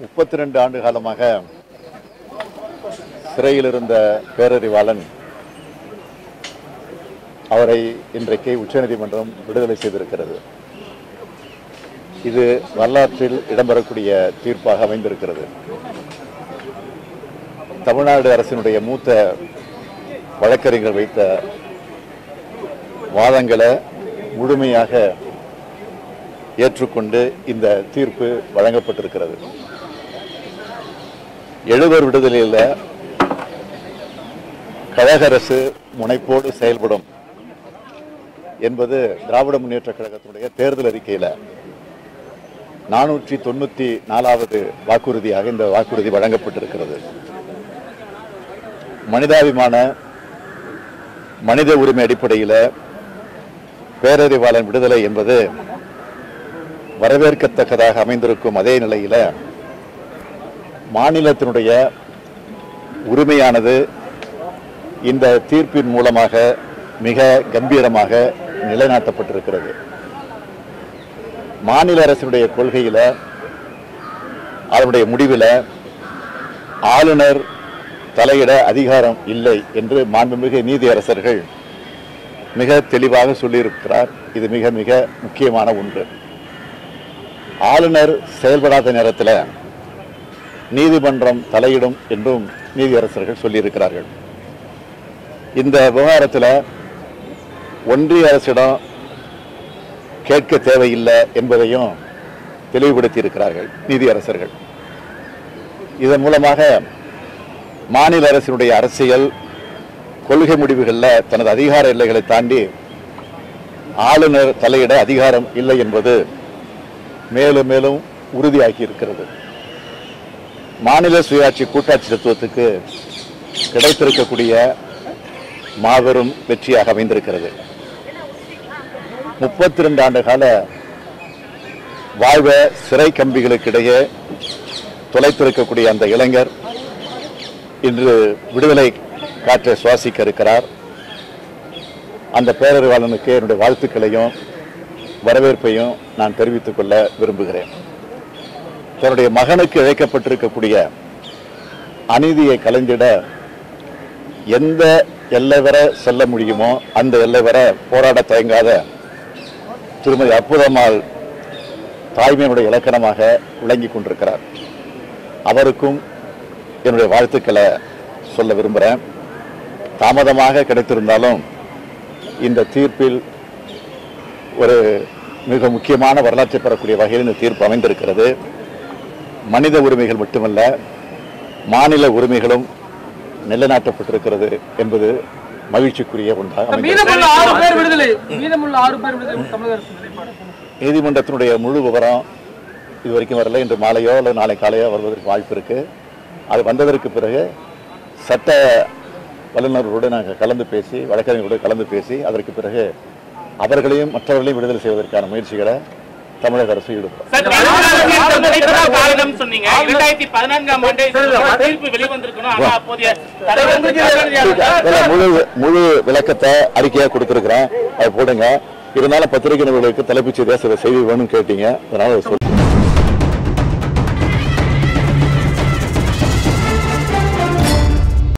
முப்பத்தி ரெண்டு ஆண்டு காலமாக சிறையில் இருந்த பேரறிவாளன் அவரை இன்றைக்கு உச்சநீதிமன்றம் விடுதலை செய்திருக்கிறது இது வரலாற்றில் இடம்பெறக்கூடிய தீர்ப்பாக அமைந்திருக்கிறது தமிழ்நாடு அரசினுடைய மூத்த வழக்கறிஞர் வைத்த வாதங்களை முழுமையாக ஏற்றுக்கொண்டு இந்த தீர்ப்பு வழங்கப்பட்டிருக்கிறது எழுவர் விடுதலையில் கழக அரசு முனைப்போடு செயல்படும் என்பது திராவிட முன்னேற்ற கழகத்தினுடைய தேர்தல் அறிக்கையில் நானூற்றி தொண்ணூற்றி நாலாவது வாக்குறுதியாக இந்த வாக்குறுதி வழங்கப்பட்டிருக்கிறது மனிதாபிமான மனித உரிமை அடிப்படையில் பேரறிவாளன் விடுதலை என்பது வரவேற்கத்தக்கதாக அமைந்திருக்கும் அதே நிலையில மாநிலத்தினுடைய உரிமையானது இந்த தீர்ப்பின் மூலமாக மிக கம்பீரமாக நிலைநாட்டப்பட்டிருக்கிறது மாநில அரசினுடைய கொள்கையில அதனுடைய முடிவில் ஆளுநர் தலையிட அதிகாரம் இல்லை என்று மாண்புமிகு நீதியரசர்கள் மிக தெளிவாக சொல்லியிருக்கிறார் இது மிக மிக முக்கியமான ஒன்று ஆளுநர் செயல்படாத நேரத்தில் நீதிமன்றம் தலையிடும் என்றும் நீதியரசர்கள் சொல்லியிருக்கிறார்கள் இந்த விவகாரத்தில் ஒன்றிய அரசிடம் கேட்க தேவையில்லை என்பதையும் தெளிவுபடுத்தி இருக்கிறார்கள் நீதியரசர்கள் இதன் மூலமாக மாநில அரசினுடைய அரசியல் கொள்கை முடிவுகளில் தனது அதிகார எல்லைகளை தாண்டி ஆளுநர் தலையிட அதிகாரம் இல்லை என்பது மேலும் மேலும் உறுதியாக்கி இருக்கிறது மாநில சுயாட்சி கூட்டாட்சி தத்துவத்துக்கு கிடைத்திருக்கக்கூடிய மாபெரும் வெற்றியாக அமைந்திருக்கிறது முப்பத்தி ரெண்டு ஆண்டு கால வாழ்வ சிறை கம்பிகளுக்கிடையே தொலைத்திருக்கக்கூடிய அந்த இளைஞர் இன்று விடுதலை காற்றை சுவாசிக்க இருக்கிறார் அந்த பேரறிவாளனுக்கு என்னுடைய வாழ்த்துக்களையும் வரவேற்பையும் நான் தெரிவித்துக் கொள்ள விரும்புகிறேன் தன்னுடைய மகனுக்கு இழைக்கப்பட்டிருக்கக்கூடிய அநீதியை கலைஞ்சிட எந்த எல்லை வரை செல்ல முடியுமோ அந்த எல்லை வரை போராட தயங்காத திருமதி அற்புதம்மாள் தாய்மையினுடைய இலக்கணமாக விளங்கி கொண்டிருக்கிறார் அவருக்கும் என்னுடைய வாழ்த்துக்களை சொல்ல விரும்புகிறேன் தாமதமாக கிடைத்திருந்தாலும் இந்த தீர்ப்பில் ஒரு மிக முக்கியமான வரலாற்றை பெறக்கூடிய வகையில் இந்த தீர்ப்பு அமைந்திருக்கிறது மனித உரிமைகள் மட்டுமல்ல மாநில உரிமைகளும் நிலைநாட்டப்பட்டிருக்கிறது என்பது மகிழ்ச்சிக்குரிய ஒன்றாக அமைந்திருக்கிறது. மீதமுள்ள ஆறு பேர் விடுதலை மீதமுள்ள ஆறு பேர் விடுதலை தமிழக அரசு நிலைப்பாடு நீதிமன்றத்தினுடைய முழு விவரம் இது வரைக்கும் வரல இன்று மாலையோ அல்லது நாளை காலையோ வருவதற்கு வாய்ப்பு இருக்கு அது வந்ததற்கு பிறகு சட்ட வல்லுநர்களோடு நாங்கள் கலந்து பேசி வழக்கறிஞர்களோடு கலந்து பேசி அதற்கு பிறகு அவர்களையும் மற்றவர்களையும் விடுதலை செய்வதற்கான முயற்சிகளை தமிழக அரசு ஈடுபடும் சார், இரண்டாயிரத்தி பதினான்காம் காரணம் சொன்னீங்க இரண்டாயிரத்தி பதினான்காம் ஆண்டு இந்த தீர்ப்பு வெளிவந்திருக்கணும் ஆனா அப்போதைய தலைவர் இதுல முழு முழு விளக்கத்தை அறிக்கையா கொடுத்திருக்கிறேன் அதை போடுங்க இருந்தாலும் பத்திரிகை நிபுணர்களுக்கு தலைப்புச் செய்தியா சில செய்தி வேணும்னு கேட்டீங்க அதனால அதை சொல்றேன்